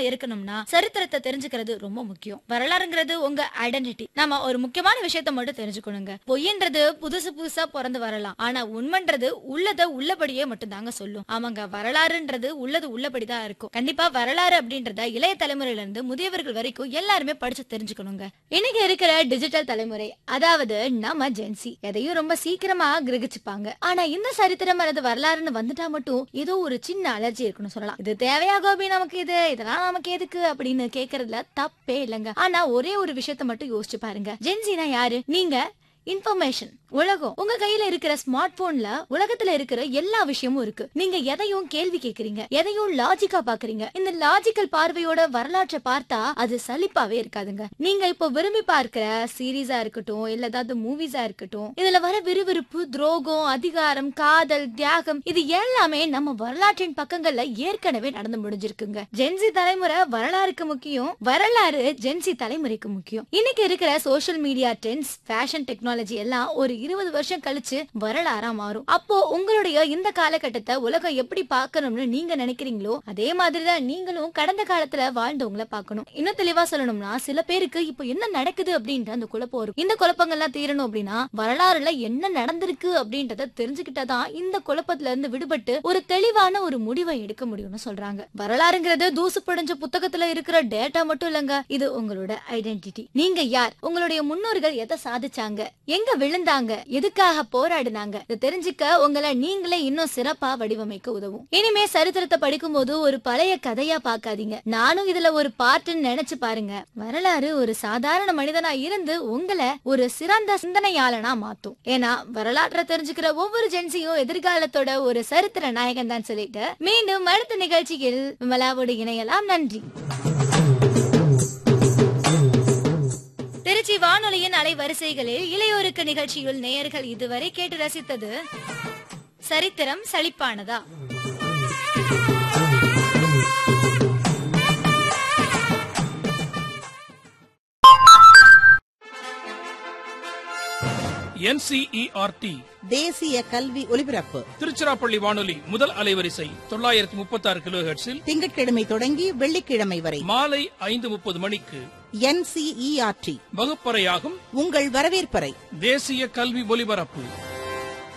இருக்கணும்னா சரித்திரத்தை தெரிஞ்சுக்கிறது ரொம்ப முக்கியம் வரலாறுங்கிறது உங்க ஐடென்டிட்டி நம்ம ஒரு முக்கியமான விஷயத்த மட்டும் தெரிஞ்சுக்கணுங்க பொய்ன்றது புதுசு புதுசா பிறந்து வரலாம் ஆனா உண்மைன்றது உள்ளத உள்ளபடியே மட்டும் தாங்க சொல்லும் ஆமாங்க வரலாறுன்றது உள்ளது உள்ளபடிதான் இருக்கும் கண்டிப்பா வரலாறு அப்படின்றத இளைய தலைமுறையில இருந்து முதியவர்கள் வரைக்கும் எல்லாருமே படிச்சு தெரிஞ்சுக்கணுங்க இன்னைக்கு இருக்கிற டிஜிட்டல் தலைமுறை அதாவது நம்ம ஜென்சி எதையும் ரொம்ப சீக்கிரமா கிரகிச்சுப்பாங்க ஆனா இந்த சரித்திரம் அல்லது வரலாறுன்னு வந்துட்டா மட்டும் ஏதோ ஒரு சின்ன அலர்ஜி இருக்குன்னு சொல்லலாம் இது தேவையா கோபி நமக்கு இது இதெல்லாம் நமக்கு எதுக்கு அப்படின்னு கேக்குறதுல தப்பே இல்லைங்க ஆனா ஒரே ஒரு விஷயத்த மட்டும் யோசிச்சு பாருங்க ஜென்சினா யாரு நீங்க இன்ஃபர்மேஷன் உலகம் உங்க கையில இருக்கிற ஸ்மார்ட் போன்ல உலகத்துல இருக்கிற எல்லா விஷயமும் இருக்கு நீங்க எதையும் கேள்வி கேக்குறீங்க எதையும் லாஜிக்கா பாக்குறீங்க இந்த லாஜிக்கல் பார்வையோட வரலாற்றை பார்த்தா அது சலிப்பாவே இருக்காதுங்க நீங்க இப்போ விரும்பி பார்க்கிற சீரீஸா இருக்கட்டும் இல்ல ஏதாவது மூவிஸா இருக்கட்டும் இதுல வர விறுவிறுப்பு துரோகம் அதிகாரம் காதல் தியாகம் இது எல்லாமே நம்ம வரலாற்றின் பக்கங்கள்ல ஏற்கனவே நடந்து முடிஞ்சிருக்குங்க ஜென்சி தலைமுறை வரலாறுக்கு முக்கியம் வரலாறு ஜென்சி தலைமுறைக்கு முக்கியம் இன்னைக்கு இருக்கிற social media trends fashion technology எல்லாம் ஒரு இருபது வருஷம் கழிச்சு வரலாறா மாறும் அப்போ உங்களுடைய இந்த காலகட்டத்தை உலகம் எப்படி பார்க்கணும்னு நீங்க நினைக்கிறீங்களோ அதே மாதிரிதான் நீங்களும் கடந்த காலத்துல வாழ்ந்தவங்கள பார்க்கணும் இன்னும் தெளிவா சொல்லணும்னா சில பேருக்கு இப்போ என்ன நடக்குது அப்படின்ற அந்த குழப்பம் வரும் இந்த குழப்பங்கள்லாம் தீரணும் அப்படின்னா வரலாறுல என்ன நடந்திருக்கு அப்படின்றத தெரிஞ்சுக்கிட்டாதான் இந்த குழப்பத்துல இருந்து விடுபட்டு ஒரு தெளிவான ஒரு முடிவை எடுக்க முடியும்னு சொல்றாங்க வரலாறுங்கிறது தூசு படிஞ்ச புத்தகத்துல இருக்கிற டேட்டா மட்டும் இல்லங்க இது உங்களோட ஐடென்டிட்டி நீங்க யார் உங்களுடைய முன்னோர்கள் எதை சாதிச்சாங்க எங்க விழுந்தாங்க எதுக்காக போராடினாங்க இதை தெரிஞ்சுக்க உங்களை நீங்களே இன்னும் சிறப்பா வடிவமைக்க உதவும் இனிமே சரித்திரத்தை படிக்கும் போது ஒரு பழைய கதையா பார்க்காதீங்க நானும் இதுல ஒரு பார்ட்டுன்னு நினைச்சு பாருங்க வரலாறு ஒரு சாதாரண மனிதனா இருந்து உங்களை ஒரு சிறந்த சிந்தனையாளனா மாத்தும் ஏன்னா வரலாற்றை தெரிஞ்சுக்கிற ஒவ்வொரு ஜென்சியும் எதிர்காலத்தோட ஒரு சரித்திர நாயகன் தான் சொல்லிட்டு மீண்டும் அடுத்த நிகழ்ச்சியில் விமலாவோடு இணையலாம் நன்றி திருச்சி வானொலியின் அலைவரிசைகளில் இளையோருக்கு நிகழ்ச்சியில் நேயர்கள் இதுவரை கேட்டு ரசித்தது சரித்திரம் சலிப்பானதா என்சிஇஆர்டி தேசிய கல்வி ஒலிபரப்பு திருச்சிராப்பள்ளி வானொலி முதல் அலைவரிசை தொள்ளாயிரத்தி முப்பத்தி ஆறு கிலோ திங்கட்கிழமை தொடங்கி வெள்ளிக்கிழமை வரை மாலை ஐந்து முப்பது மணிக்கு என்சிஇஆர்டி வகுப்பறையாகும் உங்கள் வரவேற்பறை தேசிய கல்வி ஒலிபரப்பு